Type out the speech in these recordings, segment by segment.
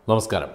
നമസ്കാരം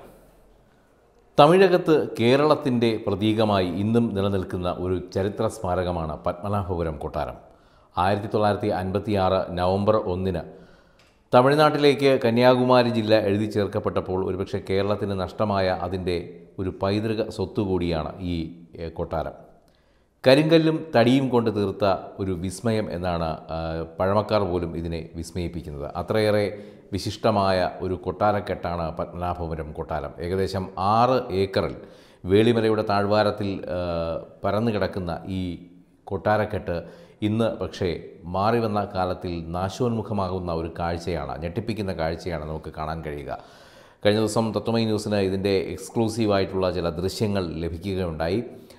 തമിഴകത്ത് കേരളത്തിൻ്റെ പ്രതീകമായി ഇന്നും നിലനിൽക്കുന്ന ഒരു ചരിത്ര സ്മാരകമാണ് പത്മനാഭപുരം കൊട്ടാരം ആയിരത്തി തൊള്ളായിരത്തി അൻപത്തിയാറ് നവംബർ ഒന്നിന് തമിഴ്നാട്ടിലേക്ക് കന്യാകുമാരി ജില്ല എഴുതി ചേർക്കപ്പെട്ടപ്പോൾ ഒരുപക്ഷെ കേരളത്തിന് നഷ്ടമായ അതിൻ്റെ ഒരു പൈതൃക സ്വത്തുകൂടിയാണ് ഈ ഏ, കൊട്ടാരം കരിങ്കല്ലും തടിയും കൊണ്ട് തീർത്ത ഒരു വിസ്മയം എന്നാണ് ആ, പഴമക്കാർ പോലും ഇതിനെ വിസ്മയിപ്പിക്കുന്നത് അത്രയേറെ വിശിഷ്ടമായ ഒരു കൊട്ടാരക്കെട്ടാണ് പത്മനാഭപുരം കൊട്ടാരം ഏകദേശം ആറ് ഏക്കറിൽ വേളിമലയുടെ താഴ്വാരത്തിൽ ആ, പരന്നു കിടക്കുന്ന ഈ കൊട്ടാരക്കെട്ട് ഇന്ന് പക്ഷേ മാറി വന്ന കാലത്തിൽ നാശോന്മുഖമാകുന്ന ഒരു കാഴ്ചയാണ് ഞെട്ടിപ്പിക്കുന്ന കാഴ്ചയാണ് നമുക്ക് കാണാൻ കഴിയുക കഴിഞ്ഞ ദിവസം തത്വമൈ ന്യൂസിന് ഇതിൻ്റെ എക്സ്ക്ലൂസീവായിട്ടുള്ള ചില ദൃശ്യങ്ങൾ ലഭിക്കുകയുണ്ടായി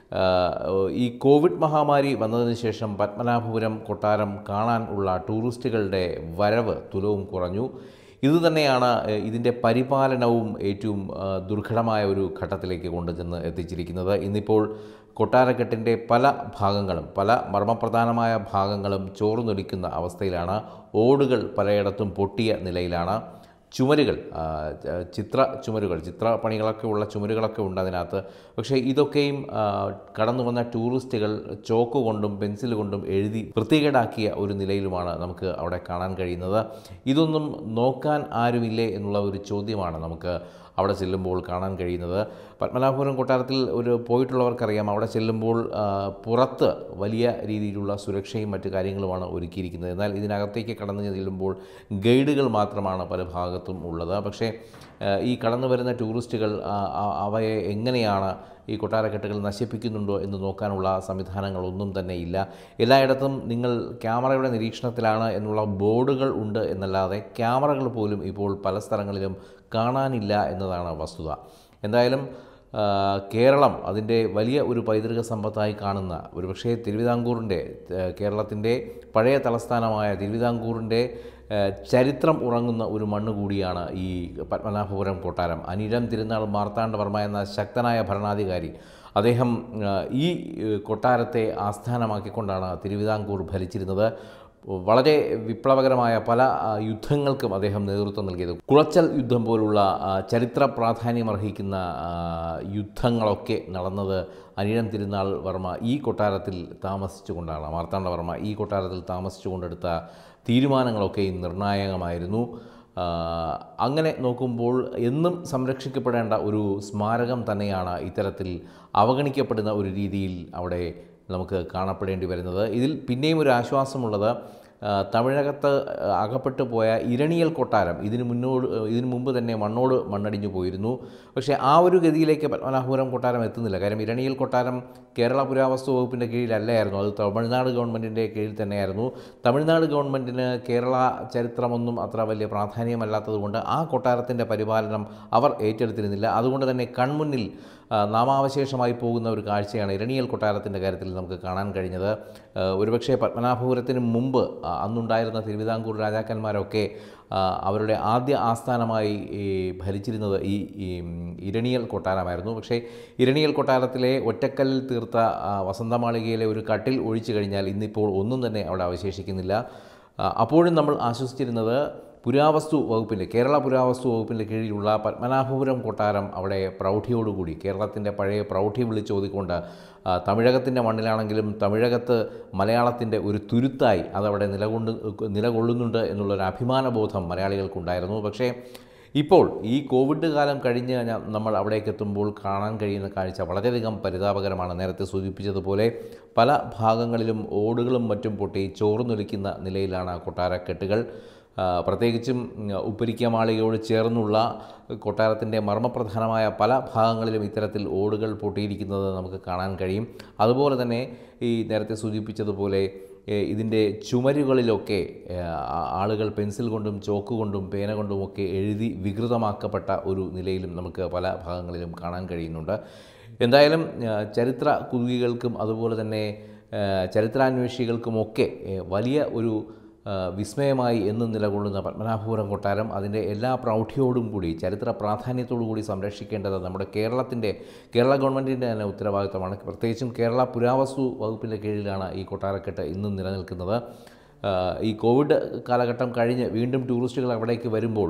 ആഹ് ഈ കോവിഡ് മഹാമാരി വന്നതിന് ശേഷം പത്മനാഭപുരം കൊട്ടാരം കാണാൻ ഉള്ള ടൂറിസ്റ്റുകളുടെ വരവ് തുലവും കുറഞ്ഞു ഇതുതന്നെയാണ് ഏഹ്, ഇതിൻ്റെ പരിപാലനവും ഏറ്റവും ആഹ്, ദുർഘടമായ ഒരു ഘട്ടത്തിലേക്ക് കൊണ്ടുചെന്ന് എത്തിച്ചിരിക്കുന്നത് ഇന്നിപ്പോൾ കൊട്ടാരക്കെട്ടിൻ്റെ പല ഭാഗങ്ങളും പല മർമ്മപ്രധാനമായ ഭാഗങ്ങളും ചോർന്നൊലിക്കുന്ന അവസ്ഥയിലാണ് ഓടുകൾ പലയിടത്തും പൊട്ടിയ നിലയിലാണ് ചുമരുകൾ ആ, ച- ചിത്ര ചുമരുകൾ ചിത്രപ്പണികളൊക്കെ ഉള്ള ചുമരുകളൊക്കെ ഉണ്ട് അതിനകത്ത് പക്ഷേ ഇതൊക്കെയും ആ, കടന്നു വന്ന ടൂറിസ്റ്റുകൾ ചോക്ക് കൊണ്ടും പെൻസിൽ കൊണ്ടും എഴുതി വൃത്തികേടാക്കിയ ഒരു നിലയിലുമാണ് നമുക്ക് അവിടെ കാണാൻ കഴിയുന്നത് ഇതൊന്നും നോക്കാൻ ആരുമില്ലേ എന്നുള്ള ഒരു ചോദ്യമാണ് നമുക്ക് അവിടെ ചെല്ലുമ്പോൾ കാണാൻ കഴിയുന്നത് പത്മനാഭപുരം കൊട്ടാരത്തിൽ ഒരു പോയിട്ടുള്ളവർക്കറിയാം അവിടെ ചെല്ലുമ്പോൾ ആ, പുറത്ത് വലിയ രീതിയിലുള്ള സുരക്ഷയും മറ്റു കാര്യങ്ങളുമാണ് ഒരുക്കിയിരിക്കുന്നത് എന്നാൽ ഇതിനകത്തേക്ക് കടന്നു ചെല്ലുമ്പോൾ ഗൈഡുകൾ മാത്രമാണ് പല ഭാഗത്തും ഉള്ളത് പക്ഷേ ആ, ഈ കടന്നു വരുന്ന ടൂറിസ്റ്റുകൾ ആ, ആ- അവയെ എങ്ങനെയാണ് ഈ കൊട്ടാരക്കെട്ടുകൾ നശിപ്പിക്കുന്നുണ്ടോ എന്ന് നോക്കാനുള്ള സംവിധാനങ്ങളൊന്നും തന്നെ ഇല്ല എല്ലായിടത്തും നിങ്ങൾ ക്യാമറയുടെ നിരീക്ഷണത്തിലാണ് എന്നുള്ള ബോർഡുകൾ ഉണ്ട് എന്നല്ലാതെ ക്യാമറകൾ പോലും ഇപ്പോൾ പല സ്ഥലങ്ങളിലും കാണാനില്ല എന്നതാണ് വസ്തുത എന്തായാലും ആ, കേരളം അതിൻ്റെ വലിയ ഒരു പൈതൃക സമ്പത്തായി കാണുന്ന ഒരുപക്ഷേ തിരുവിതാംകൂറിൻ്റെ ഏഹ്, കേരളത്തിൻ്റെ പഴയ തലസ്ഥാനമായ തിരുവിതാംകൂറിൻ്റെ ഏഹ്, ചരിത്രം ഉറങ്ങുന്ന ഒരു മണ്ണ് കൂടിയാണ് ഈ പത്മനാഭപുരം കൊട്ടാരം അനിഴം തിരുനാൾ മാർത്താണ്ഡവർമ്മ എന്ന ശക്തനായ ഭരണാധികാരി അദ്ദേഹം ആ, ഈ ഏഹ്, കൊട്ടാരത്തെ ആസ്ഥാനമാക്കിക്കൊണ്ടാണ് തിരുവിതാംകൂർ ഭരിച്ചിരുന്നത് വളരെ വിപ്ലവകരമായ പല ആ, യുദ്ധങ്ങൾക്കും അദ്ദേഹം നേതൃത്വം നൽകിയത് കുളച്ചൽ യുദ്ധം പോലുള്ള ആ, ചരിത്ര പ്രാധാന്യമർഹിക്കുന്ന ആ, യുദ്ധങ്ങളൊക്കെ നടന്നത് അനിഴം തിരുനാൾ വർമ്മ ഈ കൊട്ടാരത്തിൽ താമസിച്ചുകൊണ്ടാണ് മാർത്താണ്ഡവർമ്മ ഈ കൊട്ടാരത്തിൽ താമസിച്ചുകൊണ്ടെടുത്ത തീരുമാനങ്ങളൊക്കെയും നിർണായകമായിരുന്നു ആ, അങ്ങനെ നോക്കുമ്പോൾ എന്നും സംരക്ഷിക്കപ്പെടേണ്ട ഒരു സ്മാരകം തന്നെയാണ് ഇത്തരത്തിൽ അവഗണിക്കപ്പെടുന്ന ഒരു രീതിയിൽ അവിടെ നമുക്ക് കാണപ്പെടേണ്ടി വരുന്നത് ഇതിൽ പിന്നെയും ഒരു ആശ്വാസമുള്ളത് ആ, തമിഴകത്ത് ആ, അകപ്പെട്ടു പോയ ഇരണിയൽ കൊട്ടാരം ഇതിന് മുന്നോട് ഇതിനു മുമ്പ് തന്നെ മണ്ണോട് മണ്ണടിഞ്ഞു പോയിരുന്നു പക്ഷേ ആ ഒരു ഗതിയിലേക്ക് പത്മനാഭപുരം കൊട്ടാരം എത്തുന്നില്ല കാര്യം ഇരണിയൽ കൊട്ടാരം കേരള പുരാവസ്തു വകുപ്പിൻ്റെ കീഴിലല്ലായിരുന്നു അത് തമിഴ്നാട് ഗവൺമെൻറ്റിൻ്റെ കീഴിൽ തന്നെയായിരുന്നു തമിഴ്നാട് ഗവൺമെൻറ്റിന് കേരള ചരിത്രമൊന്നും അത്ര വലിയ പ്രാധാന്യമല്ലാത്തതുകൊണ്ട് ആ കൊട്ടാരത്തിൻ്റെ പരിപാലനം അവർ ഏറ്റെടുത്തിരുന്നില്ല അതുകൊണ്ട് തന്നെ കൺമുന്നിൽ ആ, നാമാവശേഷമായി പോകുന്ന ഒരു കാഴ്ചയാണ് ഇരണിയൽ കൊട്ടാരത്തിൻ്റെ കാര്യത്തിൽ നമുക്ക് കാണാൻ കഴിഞ്ഞത് ആ, ഒരുപക്ഷെ പത്മനാഭപുരത്തിന് മുമ്പ് ആ, അന്നുണ്ടായിരുന്ന തിരുവിതാംകൂർ രാജാക്കന്മാരൊക്കെ ആ, അവരുടെ ആദ്യ ആസ്ഥാനമായി ഈ ഭരിച്ചിരുന്നത് ഈ ഈ ഇരണിയൽ കൊട്ടാരമായിരുന്നു പക്ഷേ ഇരണിയൽ കൊട്ടാരത്തിലെ ഒറ്റക്കല്ലിൽ തീർത്ത ആ, വസന്തമാളികയിലെ ഒരു കട്ടിൽ ഒഴിച്ചു കഴിഞ്ഞാൽ ഇന്നിപ്പോൾ ഒന്നും തന്നെ അവിടെ അവശേഷിക്കുന്നില്ല ആ, അപ്പോഴും നമ്മൾ ആശ്വസിച്ചിരുന്നത് പുരാവസ്തു വകുപ്പിൻ്റെ കേരള പുരാവസ്തു വകുപ്പിൻ്റെ കീഴിലുള്ള പത്മനാഭപുരം കൊട്ടാരം അവിടെ പ്രൗഢിയോടുകൂടി കേരളത്തിൻ്റെ പഴയ പ്രൗഢി വിളിച്ചോതിക്കൊണ്ട് ആ, തമിഴകത്തിൻ്റെ മണ്ണിലാണെങ്കിലും തമിഴകത്ത് മലയാളത്തിൻ്റെ ഒരു തുരുത്തായി അതവിടെ നിലകൊണ്ട് നിലകൊള്ളുന്നുണ്ട് എന്നുള്ളൊരു അഭിമാനബോധം മലയാളികൾക്കുണ്ടായിരുന്നു പക്ഷേ ഇപ്പോൾ ഈ കോവിഡ് കാലം കഴിഞ്ഞ് ഞ- നമ്മൾ അവിടേക്ക് എത്തുമ്പോൾ കാണാൻ കഴിയുന്ന കാഴ്ച വളരെയധികം പരിതാപകരമാണ് നേരത്തെ സൂചിപ്പിച്ചതുപോലെ പല ഭാഗങ്ങളിലും ഓടുകളും മറ്റും പൊട്ടി ചോർന്നൊലിക്കുന്ന നിലയിലാണ് ആ കൊട്ടാരക്കെട്ടുകൾ ആ, പ്രത്യേകിച്ചും ഉം, ഉപ്പരിക്ക മാളികയോട് ചേർന്നുള്ള കൊട്ടാരത്തിൻ്റെ മർമ്മപ്രധാനമായ പല ഭാഗങ്ങളിലും ഇത്തരത്തിൽ ഓടുകൾ പൊട്ടിയിരിക്കുന്നത് നമുക്ക് കാണാൻ കഴിയും അതുപോലെ തന്നെ ഈ നേരത്തെ സൂചിപ്പിച്ചതുപോലെ ഏ, ഇതിൻ്റെ ചുമരുകളിലൊക്കെ ഏ, ആ- ആളുകൾ പെൻസിൽ കൊണ്ടും ചോക്ക് കൊണ്ടും പേന കൊണ്ടുമൊക്കെ എഴുതി വികൃതമാക്കപ്പെട്ട ഒരു നിലയിലും നമുക്ക് പല ഭാഗങ്ങളിലും കാണാൻ കഴിയുന്നുണ്ട് എന്തായാലും ആ, ചരിത്ര കുതുകികൾക്കും അതുപോലെ തന്നെ ആ, ചരിത്രാന്വേഷികൾക്കുമൊക്കെ ഏ, വലിയ ഒരു ആ, വിസ്മയമായി എന്നും നിലകൊള്ളുന്ന പത്മനാഭപുരം കൊട്ടാരം അതിൻ്റെ എല്ലാ പ്രൗഢിയോടും കൂടി ചരിത്ര പ്രാധാന്യത്തോടു കൂടി സംരക്ഷിക്കേണ്ടത് നമ്മുടെ കേരളത്തിൻ്റെ കേരള ഗവൺമെൻറ്റിൻ്റെ തന്നെ ഉത്തരവാദിത്തമാണ് പ്രത്യേകിച്ചും കേരള പുരാവസ്തു വകുപ്പിൻ്റെ കീഴിലാണ് ഈ കൊട്ടാരക്കെട്ട് ഇന്നും നിലനിൽക്കുന്നത് ആ, ഈ കോവിഡ് കാലഘട്ടം കഴിഞ്ഞ് വീണ്ടും ടൂറിസ്റ്റുകൾ അവിടേക്ക് വരുമ്പോൾ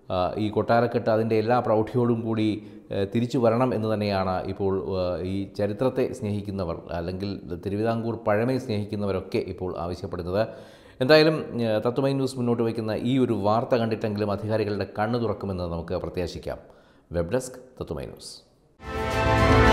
ആ, ഈ കൊട്ടാരക്കെട്ട് അതിൻ്റെ എല്ലാ പ്രൗഢിയോടും കൂടി ആ, തിരിച്ചു വരണം എന്ന് തന്നെയാണ് ഇപ്പോൾ ആ, ഈ ചരിത്രത്തെ സ്നേഹിക്കുന്നവർ അല്ലെങ്കിൽ തിരുവിതാംകൂർ പഴമയെ സ്നേഹിക്കുന്നവരൊക്കെ ഇപ്പോൾ ആവശ്യപ്പെടുന്നത് എന്തായാലും ആ, തത്വമൈ ന്യൂസ് മുന്നോട്ട് വയ്ക്കുന്ന ഈ ഒരു വാർത്ത കണ്ടിട്ടെങ്കിലും അധികാരികളുടെ കണ്ണു തുറക്കുമെന്ന് നമുക്ക് പ്രത്യാശിക്കാം വെബ് ഡെസ്ക് തത്വമൈ ന്യൂസ്